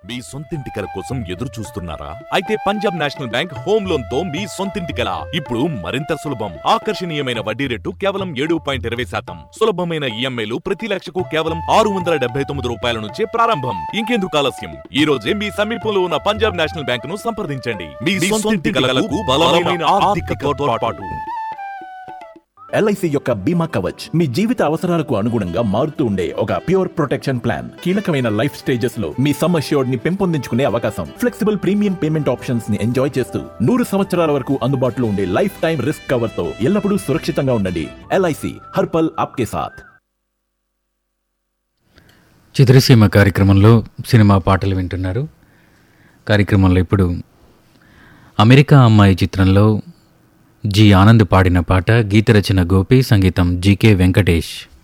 మీ సొంతింటి కల కోసం ఎదురు చూస్తున్నారా అయితే Punjab national bank home loan తో మీ సొంతింటి కల ఇప్పుడు మరింత సులభం ఆకర్షణీయమైన వడ్డీ రేటు కేవలం ఏడు పాయింట్ ఇరవై శాతం సులభమైన ఈఎంఐలు ప్రతి లక్షకు కేవలం ఆరు వందల డెబ్బై తొమ్మిది రూపాయల నుంచే ప్రారంభం ఇంకెందుకు ఆలస్యం ఈ రోజే మీ సమీపంలో ఉన్న పంజాబ్ నేషనల్ బ్యాంక్ ను సంప్రదించండి మీ సొంతింటి కలలకు బలమైన ఆర్థిక తోడ్పాటు ఎల్ఐసి యొక్క బీమా కవచ్ మీ జీవిత అవసరాలకు అనుగుణంగా మారుతూ ఉండే ఒక ప్యూర్ ప్రొటెక్షన్ ప్లాన్ కీలకమైన లైఫ్ స్టేజెస్ లో మీ సమ్ అష్యూర్డ్ ని పెంపొందించుకునే అవకాశం ఫ్లెక్సిబుల్ ప్రీమియం పేమెంట్ ఆప్షన్స్ ని ఎంజాయ్ చేస్తూ నూరు సంవత్సరాల వరకు అందుబాటులో ఉండే లైఫ్ టైం రిస్క్ కవర్ తో ఎల్లప్పుడూ సురక్షితంగా ఉండండి ఎల్ఐసి హర్పల్ ఆప్కే సాథ్ చిత్రసీమ కార్యక్రమంలో సినిమా పాటలు వింటున్నారు కార్యక్రమంలో ఇప్పుడు అమెరికా అమ్మాయి చిత్రంలో జి ఆనంద్ పాడిన పాట గీత రచన గోపి సంగీతం జీకే వెంకటేష్